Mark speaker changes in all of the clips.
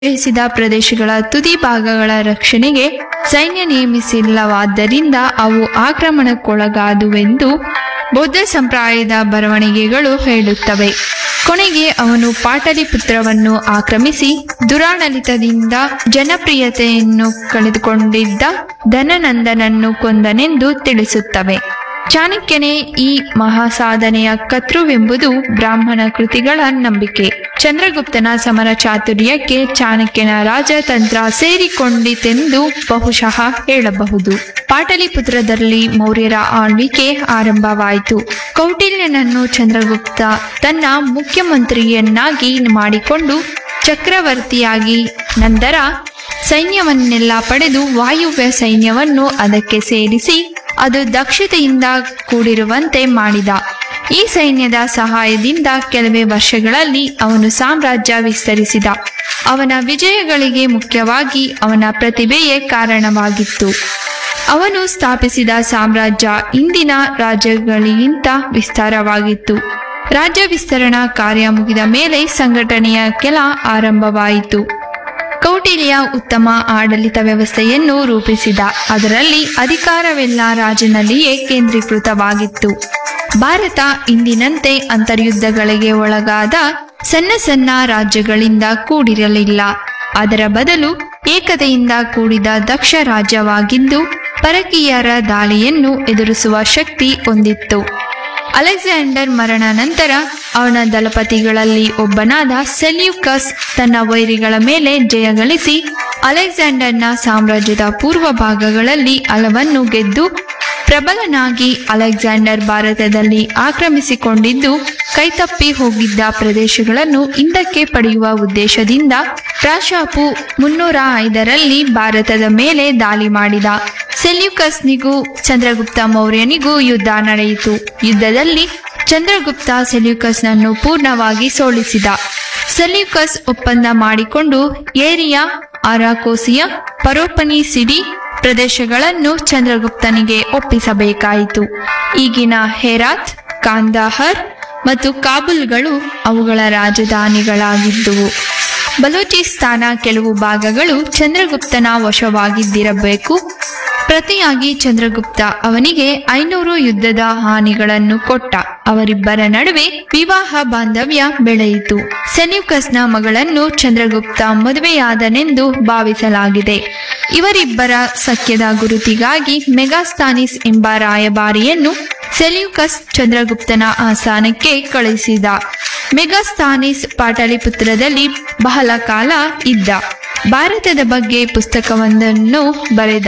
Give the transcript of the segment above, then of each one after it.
Speaker 1: ಗ್ರಹಿಸಿದ ಪ್ರದೇಶಗಳ ತುದಿ ಭಾಗಗಳ ರಕ್ಷಣೆಗೆ ಸೈನ್ಯ ನೇಮಿಸಿಲ್ಲವಾದ್ದರಿಂದ ಅವು ಆಕ್ರಮಣಕ್ಕೊಳಗಾದುವೆಂದು ಬೌದ್ಧ ಸಂಪ್ರದಾಯದ ಬರವಣಿಗೆಗಳು ಹೇಳುತ್ತವೆ ಕೊನೆಗೆ ಅವನು ಪಾಟಲಿಪುತ್ರವನ್ನು ಆಕ್ರಮಿಸಿ ದುರಾಡಳಿತದಿಂದ ಜನಪ್ರಿಯತೆಯನ್ನು ಕಳೆದುಕೊಂಡಿದ್ದ ಧನನಂದನನ್ನು ಕೊಂದನೆಂದು ತಿಳಿಸುತ್ತವೆ ಚಾಣಕ್ಯನೇ ಈ ಮಹಾಸಾಧನೆಯ ಕರ್ತೃವೆಂಬುದು ಬ್ರಾಹ್ಮಣ ಕೃತಿಗಳ ನಂಬಿಕೆ ಚಂದ್ರಗುಪ್ತನ ಸಮರ ಚಾತುರ್ಯಕ್ಕೆ ಚಾಣಕ್ಯನ ರಾಜತಂತ್ರ ಸೇರಿಕೊಂಡಿತೆಂದು ಬಹುಶಃ ಹೇಳಬಹುದು ಪಾಟಲಿಪುತ್ರದಲ್ಲಿ ಮೌರ್ಯರ ಆಳ್ವಿಕೆ ಆರಂಭವಾಯಿತು ಕೌಟಿಲ್ಯನನ್ನು ಚಂದ್ರಗುಪ್ತ ತನ್ನ ಮುಖ್ಯಮಂತ್ರಿಯನ್ನಾಗಿ ಮಾಡಿಕೊಂಡು ಚಕ್ರವರ್ತಿಯಾಗಿ ನಂತರ ಸೈನ್ಯವನ್ನೆಲ್ಲ ಪಡೆದು ವಾಯುವ್ಯ ಸೈನ್ಯವನ್ನು ಅದಕ್ಕೆ ಸೇರಿಸಿ ಅದು ದಕ್ಷತೆಯಿಂದ ಕೂಡಿರುವಂತೆ ಮಾಡಿದ ಈ ಸೈನ್ಯದ ಸಹಾಯದಿಂದ ಕೆಲವೇ ವರ್ಷಗಳಲ್ಲಿ ಅವನು ಸಾಮ್ರಾಜ್ಯ ವಿಸ್ತರಿಸಿದ ಅವನ ವಿಜಯಗಳಿಗೆ ಮುಖ್ಯವಾಗಿ ಅವನ ಪ್ರತಿಭೆಯೇ ಕಾರಣವಾಗಿತ್ತು ಅವನು ಸ್ಥಾಪಿಸಿದ ಸಾಮ್ರಾಜ್ಯ ಇಂದಿನ ರಾಜ್ಯಗಳಿಗಿಂತ ವಿಸ್ತಾರವಾಗಿತ್ತು ರಾಜ್ಯ ವಿಸ್ತರಣಾ ಕಾರ್ಯ ಮುಗಿದ ಮೇಲೆ ಸಂಘಟನೆಯ ಕೆಲ ಆರಂಭವಾಯಿತು ಕೌಟಿಲ್ಯ ಉತ್ತಮ ಆಡಳಿತ ವ್ಯವಸ್ಥೆಯನ್ನು ರೂಪಿಸಿದ ಅದರಲ್ಲಿ ಅಧಿಕಾರವೆಲ್ಲ ರಾಜನಲ್ಲಿಯೇ ಕೇಂದ್ರೀಕೃತವಾಗಿತ್ತು ಭಾರತ ಇಂದಿನಂತೆ ಅಂತರ್ಯುದ್ಧಗಳಿಗೆ ಒಳಗಾದ ಸಣ್ಣ ಸಣ್ಣ ರಾಜ್ಯಗಳಿಂದ ಕೂಡಿರಲಿಲ್ಲ ಅದರ ಬದಲು ಏಕತೆಯಿಂದ ಕೂಡಿದ ದಕ್ಷ ರಾಜ್ಯವಾಗಿದ್ದು ಪರಕೀಯರ ದಾಳಿಯನ್ನು ಎದುರಿಸುವ ಶಕ್ತಿ ಹೊಂದಿತ್ತು ಅಲೆಕ್ಸಾಂಡರ್ ಮರಣ ನಂತರ ಅವನ ದಳಪತಿಗಳಲ್ಲಿ ಒಬ್ಬನಾದ ಸೆಲ್ಯೂಕಸ್ ತನ್ನ ವೈರಿಗಳ ಮೇಲೆ ಜಯಗಳಿಸಿ ಅಲೆಕ್ಸಾಂಡರ್ನ ಸಾಮ್ರಾಜ್ಯದ ಪೂರ್ವ ಭಾಗಗಳಲ್ಲಿ ಹಲವನ್ನು ಗೆದ್ದು ಪ್ರಬಲನಾಗಿ ಅಲೆಕ್ಸಾಂಡರ್ ಭಾರತದಲ್ಲಿ ಆಕ್ರಮಿಸಿಕೊಂಡಿದ್ದು ಕೈತಪ್ಪಿ ಹೋಗಿದ್ದ ಪ್ರದೇಶಗಳನ್ನು ಹಿಂದಕ್ಕೆ ಪಡೆಯುವ ಉದ್ದೇಶದಿಂದ ಪ್ರಾಶಾಪು ಮುನ್ನೂರ ಐದರಲ್ಲಿ ಭಾರತದ ಮೇಲೆ ದಾಳಿ ಮಾಡಿದ ಸೆಲ್ಯೂಕಸ್ನಿಗೂ ಚಂದ್ರಗುಪ್ತ ಮೌರ್ಯನಿಗೂ ಯುದ್ಧ ನಡೆಯಿತು ಯುದ್ಧದಲ್ಲಿ ಚಂದ್ರಗುಪ್ತ ಸೆಲ್ಯೂಕಸ್ನನ್ನು ಪೂರ್ಣವಾಗಿ ಸೋಲಿಸಿದ ಸೆಲ್ಯೂಕಸ್ ಒಪ್ಪಂದ ಮಾಡಿಕೊಂಡು ಏರಿಯಾ ಅರಾಕೋಸಿಯ ಪರೋಪನಿಸಿಡಿ ಪ್ರದೇಶಗಳನ್ನು ಚಂದ್ರಗುಪ್ತನಿಗೆ ಒಪ್ಪಿಸಬೇಕಾಯಿತು ಈಗಿನ ಹೆರಾತ್ ಕಾಂದಾಹರ್ ಮತ್ತು ಕಾಬೂಲ್ಗಳು ಅವುಗಳ ರಾಜಧಾನಿಗಳಾಗಿದ್ದುವು ಬಲೂಚಿಸ್ತಾನ ಕೆಲವು ಭಾಗಗಳು ಚಂದ್ರಗುಪ್ತನ ವಶವಾಗಿದ್ದಿರಬೇಕು ಪ್ರತಿಯಾಗಿ ಚಂದ್ರಗುಪ್ತ ಅವನಿಗೆ ಐನೂರು ಯುದ್ಧದ ಹಾನಿಗಳನ್ನು ಕೊಟ್ಟ ಅವರಿಬ್ಬರ ನಡುವೆ ವಿವಾಹ ಬಾಂಧವ್ಯ ಬೆಳೆಯಿತು ಸೆಲ್ಯೂಕಸ್ನ ಮಗಳನ್ನು ಚಂದ್ರಗುಪ್ತ ಮದುವೆಯಾದನೆಂದು ಭಾವಿಸಲಾಗಿದೆ ಇವರಿಬ್ಬರ ಸಖ್ಯದ ಗುರುತಿಗಾಗಿ ಮೆಗಾಸ್ತಾನಿಸ್ ಎಂಬ ರಾಯಭಾರಿಯನ್ನು ಸೆಲ್ಯೂಕಸ್ ಚಂದ್ರಗುಪ್ತನ ಆಸ್ಥಾನಕ್ಕೆ ಕಳುಹಿಸಿದ ಮೆಗಾಸ್ತಾನಿಸ್ ಪಾಟಲಿಪುತ್ರದಲ್ಲಿ ಬಹಳ ಕಾಲ ಇದ್ದ ಭಾರತದ ಬಗ್ಗೆ ಪುಸ್ತಕವೊಂದನ್ನು ಬರೆದ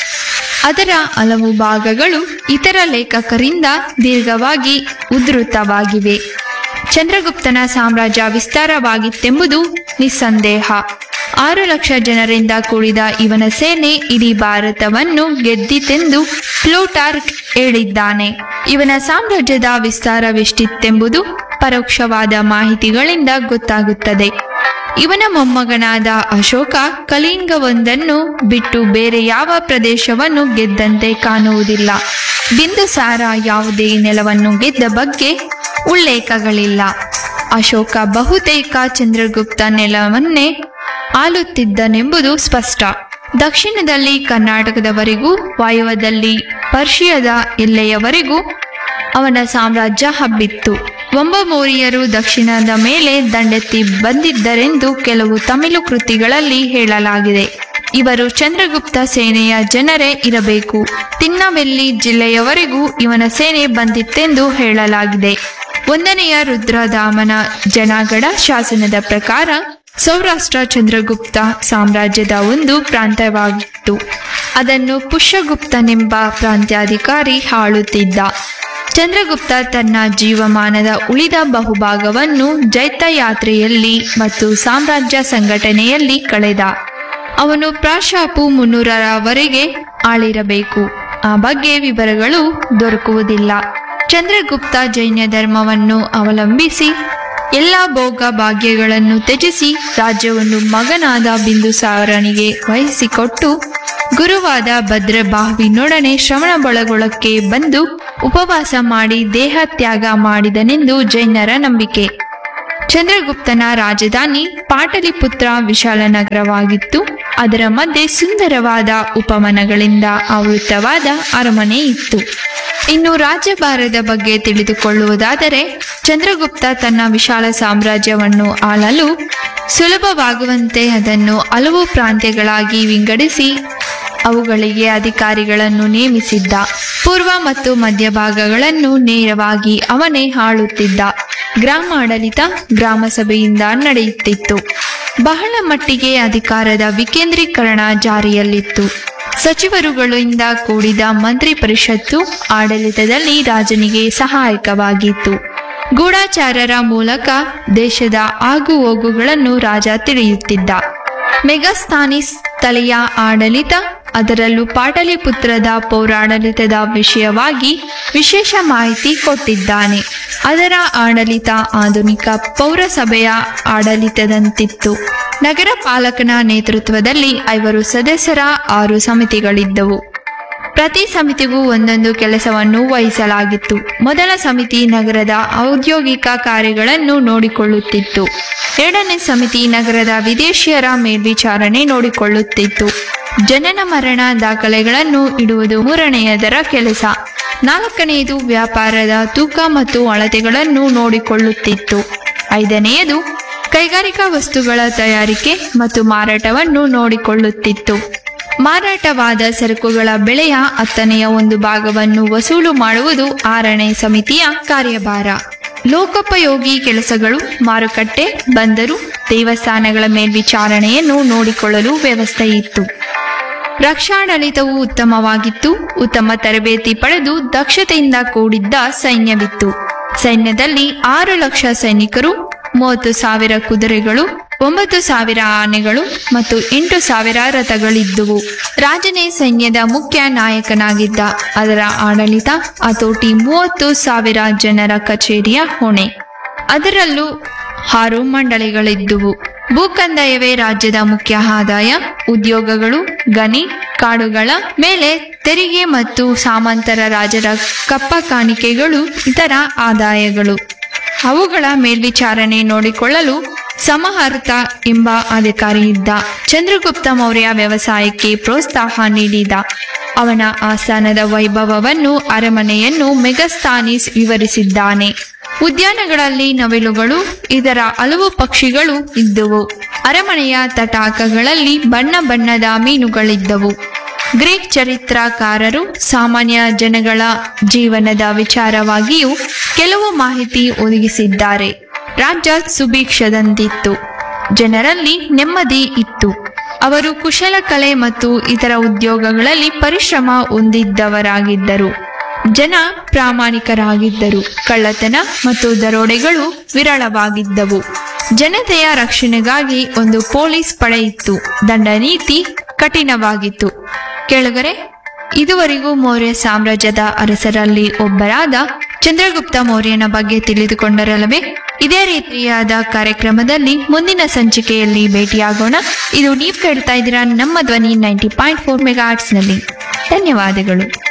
Speaker 1: ಅದರ ಹಲವು ಭಾಗಗಳು ಇತರ ಲೇಖಕರಿಂದ ದೀರ್ಘವಾಗಿ ಉದ್ಧೃತವಾಗಿವೆ ಚಂದ್ರಗುಪ್ತನ ಸಾಮ್ರಾಜ್ಯ ವಿಸ್ತಾರವಾಗಿತ್ತೆಂಬುದು ನಿಸ್ಸಂದೇಹ ಆರು ಲಕ್ಷ ಜನರಿಂದ ಕೂಡಿದ ಇವನ ಸೇನೆ ಇಡೀ ಭಾರತವನ್ನು ಗೆದ್ದಿತೆಂದು ಪ್ಲೂಟಾರ್ಕ್ ಹೇಳಿದ್ದಾನೆ ಇವನ ಸಾಮ್ರಾಜ್ಯದ ವಿಸ್ತಾರವೆಷ್ಟಿತ್ತೆಂಬುದು ಪರೋಕ್ಷವಾದ ಮಾಹಿತಿಗಳಿಂದ ಗೊತ್ತಾಗುತ್ತದೆ ಇವನ ಮೊಮ್ಮಗನಾದ ಅಶೋಕ ಕಲಿಂಗವೊಂದನ್ನು ಬಿಟ್ಟು ಬೇರೆ ಯಾವ ಪ್ರದೇಶವನ್ನು ಗೆದ್ದಂತೆ ಕಾಣುವುದಿಲ್ಲ ಬಿಂದುಸಾರ ಯಾವುದೇ ನೆಲವನ್ನು ಗೆದ್ದ ಬಗ್ಗೆ ಉಲ್ಲೇಖಗಳಿಲ್ಲ ಅಶೋಕ ಬಹುತೇಕ ಚಂದ್ರಗುಪ್ತ ನೆಲವನ್ನೇ ಆಳುತ್ತಿದ್ದನೆಂಬುದು ಸ್ಪಷ್ಟ ದಕ್ಷಿಣದಲ್ಲಿ ಕರ್ನಾಟಕದವರೆಗೂ ವಾಯುವ್ಯದಲ್ಲಿ ಪರ್ಷಿಯದ ಎಲ್ಲೆಯವರೆಗೂ ಅವನ ಸಾಮ್ರಾಜ್ಯ ಹಬ್ಬಿತ್ತು ಒಂಬಮೋರಿಯರು ದಕ್ಷಿಣದ ಮೇಲೆ ದಂಡೆತ್ತಿ ಬಂದಿದ್ದರೆಂದು ಕೆಲವು ತಮಿಳು ಕೃತಿಗಳಲ್ಲಿ ಹೇಳಲಾಗಿದೆ ಇವರು ಚಂದ್ರಗುಪ್ತ ಸೇನೆಯ ಜನರೇ ಇರಬೇಕು ತಿನ್ನವೆಲ್ಲಿ ಜಿಲ್ಲೆಯವರೆಗೂ ಇವನ ಸೇನೆ ಬಂದಿತ್ತೆಂದು ಹೇಳಲಾಗಿದೆ ಒಂದನೆಯ ರುದ್ರದಾಮನ ಜನಗಡ ಶಾಸನದ ಪ್ರಕಾರ ಸೌರಾಷ್ಟ್ರ ಚಂದ್ರಗುಪ್ತ ಸಾಮ್ರಾಜ್ಯದ ಒಂದು ಪ್ರಾಂತ್ಯವಾಗಿತ್ತು ಅದನ್ನು ಪುಷ್ಯಗುಪ್ತನೆಂಬ ಪ್ರಾಂತ್ಯಾಧಿಕಾರಿ ಆಳುತ್ತಿದ್ದ ಚಂದ್ರಗುಪ್ತ ತನ್ನ ಜೀವಮಾನದ ಉಳಿದ ಬಹುಭಾಗವನ್ನು ಜೈತ ಯಾತ್ರೆಯಲ್ಲಿ ಮತ್ತು ಸಾಮ್ರಾಜ್ಯ ಸಂಘಟನೆಯಲ್ಲಿ ಕಳೆದ ಅವನು ಪ್ರಾಶಾಪು ಮುನ್ನೂರರವರೆಗೆ ಆಳಿರಬೇಕು ಆ ಬಗ್ಗೆ ವಿವರಗಳು ದೊರಕುವುದಿಲ್ಲ ಚಂದ್ರಗುಪ್ತ ಜೈನ ಧರ್ಮವನ್ನು ಅವಲಂಬಿಸಿ ಎಲ್ಲ ಭೋಗ ಭಾಗ್ಯಗಳನ್ನು ತ್ಯಜಿಸಿ ರಾಜ್ಯವನ್ನು ಮಗನಾದ ಬಿಂದುಸಾರನಿಗೆ ವಹಿಸಿಕೊಟ್ಟು ಗುರುವಾದ ಭದ್ರಬಾಹುವಿನೊಡನೆ ಶ್ರವಣಬೆಳಗೊಳಕ್ಕೆ ಬಂದು ಉಪವಾಸ ಮಾಡಿ ದೇಹ ತ್ಯಾಗ ಮಾಡಿದನೆಂದು ಜೈನರ ನಂಬಿಕೆ ಚಂದ್ರಗುಪ್ತನ ರಾಜಧಾನಿ ಪಾಟಲಿಪುತ್ರ ವಿಶಾಲ ನಗರವಾಗಿತ್ತು ಅದರ ಮಧ್ಯೆ ಸುಂದರವಾದ ಉಪವನಗಳಿಂದ ಆವೃತವಾದ ಅರಮನೆ ಇತ್ತು ಇನ್ನು ರಾಜ್ಯಭಾರದ ಬಗ್ಗೆ ತಿಳಿದುಕೊಳ್ಳುವುದಾದರೆ ಚಂದ್ರಗುಪ್ತ ತನ್ನ ವಿಶಾಲ ಸಾಮ್ರಾಜ್ಯವನ್ನು ಆಳಲು ಸುಲಭವಾಗುವಂತೆ ಅದನ್ನು ಹಲವು ಪ್ರಾಂತ್ಯಗಳಾಗಿ ವಿಂಗಡಿಸಿ ಅವುಗಳಿಗೆ ಅಧಿಕಾರಿಗಳನ್ನು ನೇಮಿಸಿದ್ದ ಪೂರ್ವ ಮತ್ತು ಮಧ್ಯಭಾಗಗಳನ್ನು ನೇರವಾಗಿ ಅವನೇ ಆಳುತ್ತಿದ್ದ ಗ್ರಾಮ ಆಡಳಿತ ಗ್ರಾಮ ಸಭೆಯಿಂದ ನಡೆಯುತ್ತಿತ್ತು ಬಹಳ ಮಟ್ಟಿಗೆ ಅಧಿಕಾರದ ವಿಕೇಂದ್ರೀಕರಣ ಜಾರಿಯಲ್ಲಿತ್ತು ಸಚಿವರುಗಳಿಂದ ಕೂಡಿದ ಮಂತ್ರಿ ಪರಿಷತ್ತು ಆಡಳಿತದಲ್ಲಿ ರಾಜನಿಗೆ ಸಹಾಯಕವಾಗಿತ್ತು ಗೂಢಾಚಾರರ ಮೂಲಕ ದೇಶದ ಆಗು ಹೋಗುಗಳನ್ನು ರಾಜ ತಿಳಿಯುತ್ತಿದ್ದ ಮೆಗಾಸ್ತಾನಿಸ್ ತಲೆಯ ಆಡಳಿತ ಅದರಲ್ಲೂ ಪಾಟಲಿಪುತ್ರದ ಪೌರಾಡಳಿತದ ವಿಷಯವಾಗಿ ವಿಶೇಷ ಮಾಹಿತಿ ಕೊಟ್ಟಿದ್ದಾನೆ ಅದರ ಆಡಳಿತ ಆಧುನಿಕ ಪೌರಸಭೆಯ ಆಡಳಿತದಂತಿತ್ತು ನಗರ ಪಾಲಕನ ನೇತೃತ್ವದಲ್ಲಿ ಐವರು ಸದಸ್ಯರ ಆರು ಸಮಿತಿಗಳಿದ್ದವು ಪ್ರತಿ ಸಮಿತಿಗೂ ಒಂದೊಂದು ಕೆಲಸವನ್ನು ವಹಿಸಲಾಗಿತ್ತು ಮೊದಲ ಸಮಿತಿ ನಗರದ ಔದ್ಯೋಗಿಕ ಕಾರ್ಯಗಳನ್ನು ನೋಡಿಕೊಳ್ಳುತ್ತಿತ್ತು ಎರಡನೇ ಸಮಿತಿ ನಗರದ ವಿದೇಶಿಯರ ಮೇಲ್ವಿಚಾರಣೆ ನೋಡಿಕೊಳ್ಳುತ್ತಿತ್ತು ಜನನ ಮರಣ ದಾಖಲೆಗಳನ್ನು ಇಡುವುದು ಮೂರನೆಯದರ ಕೆಲಸ ನಾಲ್ಕನೆಯದು ವ್ಯಾಪಾರದ ತೂಕ ಮತ್ತು ಅಳತೆಗಳನ್ನು ನೋಡಿಕೊಳ್ಳುತ್ತಿತ್ತು ಐದನೆಯದು ಕೈಗಾರಿಕಾ ವಸ್ತುಗಳ ತಯಾರಿಕೆ ಮತ್ತು ಮಾರಾಟವನ್ನು ನೋಡಿಕೊಳ್ಳುತ್ತಿತ್ತು ಮಾರಾಟವಾದ ಸರಕುಗಳ ಬೆಲೆಯ ಹತ್ತನೆಯ ಒಂದು ಭಾಗವನ್ನು ವಸೂಲು ಮಾಡುವುದು ಆರನೇ ಸಮಿತಿಯ ಕಾರ್ಯಭಾರ ಲೋಕೋಪಯೋಗಿ ಕೆಲಸಗಳು ಮಾರುಕಟ್ಟೆ ಬಂದರು ದೇವಸ್ಥಾನಗಳ ಮೇಲ್ವಿಚಾರಣೆಯನ್ನು ನೋಡಿಕೊಳ್ಳಲು ವ್ಯವಸ್ಥೆ ಇತ್ತು ರಕ್ಷಾಡಳಿತವು ಉತ್ತಮವಾಗಿತ್ತು ಉತ್ತಮ ತರಬೇತಿ ಪಡೆದು ದಕ್ಷತೆಯಿಂದ ಕೂಡಿದ್ದ ಸೈನ್ಯವಿತ್ತು ಸೈನ್ಯದಲ್ಲಿ ಆರು ಲಕ್ಷ ಸೈನಿಕರು ಮೂವತ್ತು ಸಾವಿರ ಕುದುರೆಗಳು ಒಂಬತ್ತು ಸಾವಿರ ಆನೆಗಳು ಮತ್ತು ಎಂಟು ಸಾವಿರ ರಥಗಳಿದ್ದುವು ರಾಜನೇ ಸೈನ್ಯದ ಮುಖ್ಯ ನಾಯಕನಾಗಿದ್ದ ಅದರ ಆಡಳಿತ ಹತೋಟಿ ಮೂವತ್ತು ಸಾವಿರ ಜನರ ಕಚೇರಿಯ ಹೊಣೆ ಅದರಲ್ಲೂ ಆರು ಮಂಡಳಿಗಳಿದ್ದುವು ಭೂಕಂದಾಯವೇ ರಾಜ್ಯದ ಮುಖ್ಯ ಆದಾಯ ಉದ್ಯೋಗಗಳು ಗಣಿ ಕಾಡುಗಳ ಮೇಲೆ ತೆರಿಗೆ ಮತ್ತು ಸಾಮಂತರ ರಾಜರ ಕಪ್ಪ ಕಾಣಿಕೆಗಳು ಇತರ ಆದಾಯಗಳು ಅವುಗಳ ಮೇಲ್ವಿಚಾರಣೆ ನೋಡಿಕೊಳ್ಳಲು ಸಮಹರ್ತ ಎಂಬ ಅಧಿಕಾರಿ ಇದ್ದ ಚಂದ್ರಗುಪ್ತ ಮೌರ್ಯ ವ್ಯವಸಾಯಕ್ಕೆ ಪ್ರೋತ್ಸಾಹ ನೀಡಿದ ಅವನ ಆಸ್ಥಾನದ ವೈಭವವನ್ನು ಅರಮನೆಯನ್ನು ಮೆಗಸ್ತಾನಿಸ್ ವಿವರಿಸಿದ್ದಾನೆ ಉದ್ಯಾನಗಳಲ್ಲಿ ನವಿಲುಗಳು ಇದರ ಹಲವು ಪಕ್ಷಿಗಳು ಇದ್ದುವು ಅರಮನೆಯ ತಟಾಕಗಳಲ್ಲಿ ಬಣ್ಣ ಬಣ್ಣದ ಮೀನುಗಳಿದ್ದವು ಗ್ರೀಕ್ ಚರಿತ್ರಕಾರರು ಸಾಮಾನ್ಯ ಜನಗಳ ಜೀವನದ ವಿಚಾರವಾಗಿಯೂ ಕೆಲವು ಮಾಹಿತಿ ಒದಗಿಸಿದ್ದಾರೆ ರಾಜ್ಯ ಸುಭಿಕ್ಷದಂತಿತ್ತು ಜನರಲ್ಲಿ ನೆಮ್ಮದಿ ಇತ್ತು ಅವರು ಕುಶಲಕಲೆ ಮತ್ತು ಇತರ ಉದ್ಯೋಗಗಳಲ್ಲಿ ಪರಿಶ್ರಮ ಹೊಂದಿದ್ದವರಾಗಿದ್ದರು ಜನ ಪ್ರಾಮಾಣಿಕರಾಗಿದ್ದರು ಕಳ್ಳತನ ಮತ್ತು ದರೋಡೆಗಳು ವಿರಳವಾಗಿದ್ದವು ಜನತೆಯ ರಕ್ಷಣೆಗಾಗಿ ಒಂದು ಪೊಲೀಸ್ ಪಡೆ ಇತ್ತು ದಂಡ ನೀತಿ ಕಠಿಣವಾಗಿತ್ತು ಕೆಳಗರೆ ಇದುವರೆಗೂ ಮೌರ್ಯ ಸಾಮ್ರಾಜ್ಯದ ಅರಸರಲ್ಲಿ ಒಬ್ಬರಾದ ಚಂದ್ರಗುಪ್ತ ಮೌರ್ಯನ ಬಗ್ಗೆ ತಿಳಿದುಕೊಂಡರಲ್ಲವೇ ಇದೇ ರೀತಿಯಾದ ಕಾರ್ಯಕ್ರಮದಲ್ಲಿ ಮುಂದಿನ ಸಂಚಿಕೆಯಲ್ಲಿ ಭೇಟಿಯಾಗೋಣ ಇದು ನೀವು ಕೇಳ್ತಾ ಇದ್ದೀರಾ ನಮ್ಮ ಧ್ವನಿ ನೈಂಟಿ ಪಾಯಿಂಟ್ ಫೋರ್ ಮೆಗಾ ನಲ್ಲಿ ಧನ್ಯವಾದಗಳು